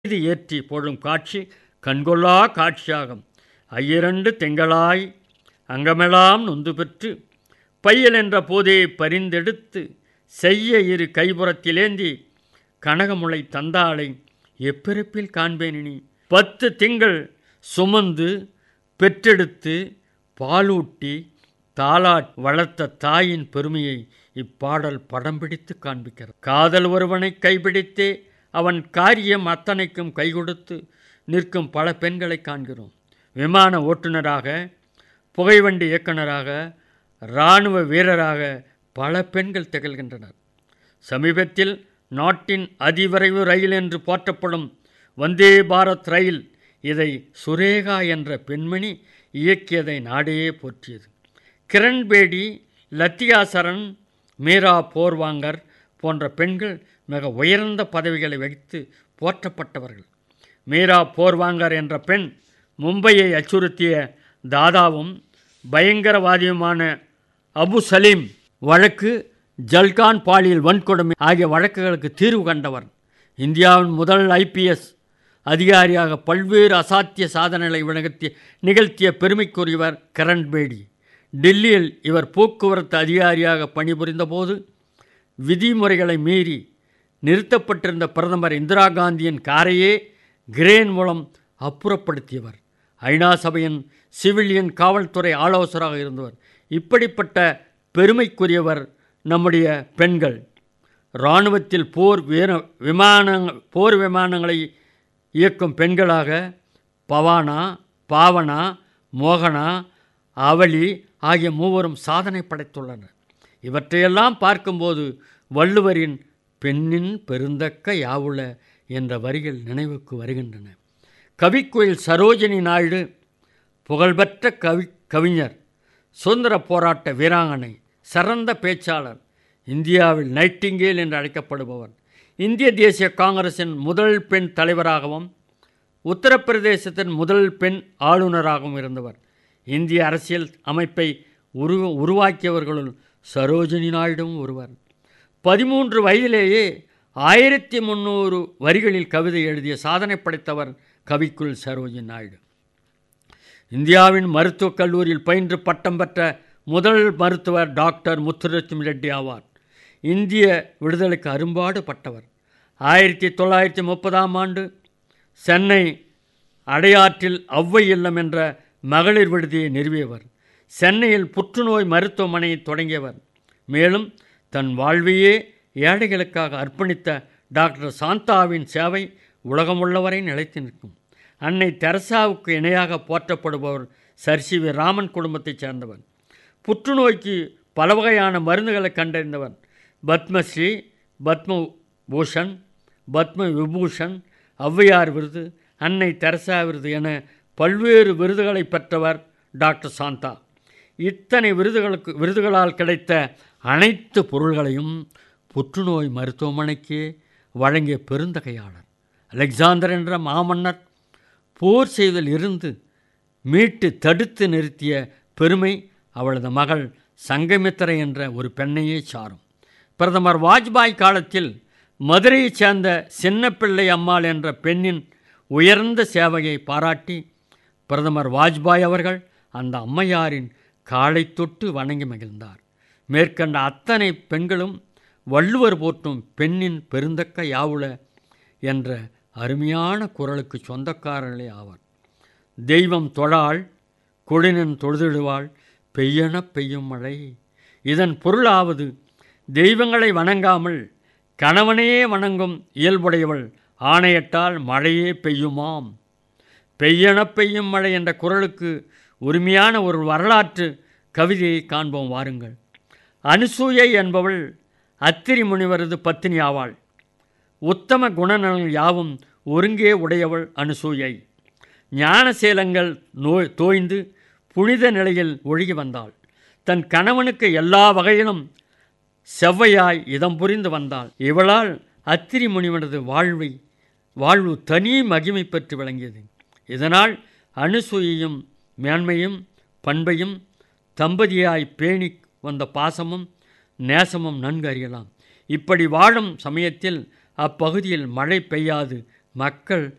மீது ஏற்றி போடும் காட்சி கண்கொள்ளா காட்சியாகும் ஐயிரண்டு திங்களாய் அங்கமெல்லாம் நொந்து பெற்று பையல் என்ற போதே பரிந்தெடுத்து செய்ய இரு கைபுறத்திலேந்தி கனகமுளை தந்தாளை எப்பிறப்பில் காண்பேனினி பத்து திங்கள் சுமந்து பெற்றெடுத்து பாலூட்டி தாளாட் வளர்த்த தாயின் பெருமையை இப்பாடல் படம் பிடித்து காண்பிக்கிறது காதல் ஒருவனை கைப்பிடித்தே அவன் காரியம் அத்தனைக்கும் கை கொடுத்து நிற்கும் பல பெண்களை காண்கிறோம் விமான ஓட்டுநராக புகைவண்டி இயக்குனராக இராணுவ வீரராக பல பெண்கள் திகழ்கின்றனர் சமீபத்தில் நாட்டின் அதிவிரைவு ரயில் என்று போற்றப்படும் வந்தே பாரத் ரயில் இதை சுரேகா என்ற பெண்மணி இயக்கியதை நாடே போற்றியது கிரண்பேடி லத்தியா சரண் மீரா போர்வாங்கர் போன்ற பெண்கள் மிக உயர்ந்த பதவிகளை வகித்து போற்றப்பட்டவர்கள் மீரா போர்வாங்கர் என்ற பெண் மும்பையை அச்சுறுத்திய தாதாவும் பயங்கரவாதியுமான அபு சலீம் வழக்கு ஜல்கான் பாலியல் வன்கொடுமை ஆகிய வழக்குகளுக்கு தீர்வு கண்டவர் இந்தியாவின் முதல் ஐபிஎஸ் அதிகாரியாக பல்வேறு அசாத்திய சாதனைகளை நிகழ்த்திய நிகழ்த்திய பெருமைக்குரியவர் கிரண்பேடி டெல்லியில் இவர் போக்குவரத்து அதிகாரியாக பணிபுரிந்தபோது விதிமுறைகளை மீறி நிறுத்தப்பட்டிருந்த பிரதமர் இந்திரா காந்தியின் காரையே கிரேன் மூலம் அப்புறப்படுத்தியவர் ஐநா சபையின் சிவிலியன் காவல்துறை ஆலோசகராக இருந்தவர் இப்படிப்பட்ட பெருமைக்குரியவர் நம்முடைய பெண்கள் இராணுவத்தில் போர் வீர விமான போர் விமானங்களை இயக்கும் பெண்களாக பவானா பாவனா மோகனா அவளி ஆகிய மூவரும் சாதனை படைத்துள்ளனர் இவற்றையெல்லாம் பார்க்கும்போது வள்ளுவரின் பெண்ணின் பெருந்தக்க யாவுள என்ற வரிகள் நினைவுக்கு வருகின்றன கவிக்குயில் சரோஜினி நாயுடு புகழ்பெற்ற கவி கவிஞர் சுதந்திர போராட்ட வீராங்கனை சிறந்த பேச்சாளர் இந்தியாவில் நைட்டிங்கேல் என்று அழைக்கப்படுபவர் இந்திய தேசிய காங்கிரசின் முதல் பெண் தலைவராகவும் உத்தரப்பிரதேசத்தின் முதல் பெண் ஆளுநராகவும் இருந்தவர் இந்திய அரசியல் அமைப்பை உரு உருவாக்கியவர்களுள் சரோஜினி நாயுடும் ஒருவர் பதிமூன்று வயதிலேயே ஆயிரத்தி முந்நூறு வரிகளில் கவிதை எழுதிய சாதனை படைத்தவர் கவிக்குள் சரோஜினி நாயுடு இந்தியாவின் மருத்துவக் கல்லூரியில் பயின்று பட்டம் பெற்ற முதல் மருத்துவர் டாக்டர் முத்துலட்சுமி ரெட்டி ஆவார் இந்திய விடுதலைக்கு அரும்பாடு பட்டவர் ஆயிரத்தி தொள்ளாயிரத்தி முப்பதாம் ஆண்டு சென்னை அடையாற்றில் ஔவை இல்லம் என்ற மகளிர் விடுதியை நிறுவியவர் சென்னையில் புற்றுநோய் மருத்துவமனையை தொடங்கியவர் மேலும் தன் வாழ்வையே ஏழைகளுக்காக அர்ப்பணித்த டாக்டர் சாந்தாவின் சேவை உலகமுள்ளவரை நிலைத்து நிற்கும் அன்னை தெரசாவுக்கு இணையாக போற்றப்படுபவர் சர் சி வி ராமன் குடும்பத்தைச் சேர்ந்தவர் புற்றுநோய்க்கு பல வகையான மருந்துகளை கண்டறிந்தவர் பத்மஸ்ரீ பத்ம பூஷன் பத்ம விபூஷன் ஔவையார் விருது அன்னை தெரசா விருது என பல்வேறு விருதுகளை பெற்றவர் டாக்டர் சாந்தா இத்தனை விருதுகளுக்கு விருதுகளால் கிடைத்த அனைத்து பொருள்களையும் புற்றுநோய் மருத்துவமனைக்கு வழங்கிய பெருந்தகையாளர் அலெக்சாந்தர் என்ற மாமன்னர் போர் செய்தல் இருந்து மீட்டு தடுத்து நிறுத்திய பெருமை அவளது மகள் சங்கமித்திரை என்ற ஒரு பெண்ணையே சாரும் பிரதமர் வாஜ்பாய் காலத்தில் மதுரையைச் சேர்ந்த சின்னப்பிள்ளை அம்மாள் என்ற பெண்ணின் உயர்ந்த சேவையை பாராட்டி பிரதமர் வாஜ்பாய் அவர்கள் அந்த அம்மையாரின் காலை தொட்டு வணங்கி மகிழ்ந்தார் மேற்கண்ட அத்தனை பெண்களும் வள்ளுவர் போற்றும் பெண்ணின் பெருந்தக்க யாவுள என்ற அருமையான குரலுக்கு சொந்தக்காரர்களே ஆவார் தெய்வம் தொழாள் கொடினன் தொழுதிடுவாள் பெய்யன பெய்யும் மழை இதன் பொருளாவது தெய்வங்களை வணங்காமல் கணவனையே வணங்கும் இயல்புடையவள் ஆணையிட்டால் மழையே பெய்யுமாம் பெய்யன பெய்யும் மழை என்ற குரலுக்கு உரிமையான ஒரு வரலாற்று கவிதையை காண்போம் வாருங்கள் அனுசூயை என்பவள் அத்திரி முனிவரது பத்தினி ஆவாள் உத்தம குணநலன் யாவும் ஒருங்கே உடையவள் அனுசூயை ஞானசேலங்கள் நோய் தோய்ந்து புனித நிலையில் ஒழுகி வந்தாள் தன் கணவனுக்கு எல்லா வகையிலும் செவ்வையாய் இதம் புரிந்து வந்தாள் இவளால் அத்திரி முனிவனது வாழ்வை வாழ்வு தனி மகிமை பெற்று விளங்கியது இதனால் அனுசூயையும் மேன்மையும் பண்பையும் தம்பதியாய் பேணி வந்த பாசமும் நேசமும் நன்கு அறியலாம் இப்படி வாழும் சமயத்தில் அப்பகுதியில் மழை பெய்யாது மக்கள்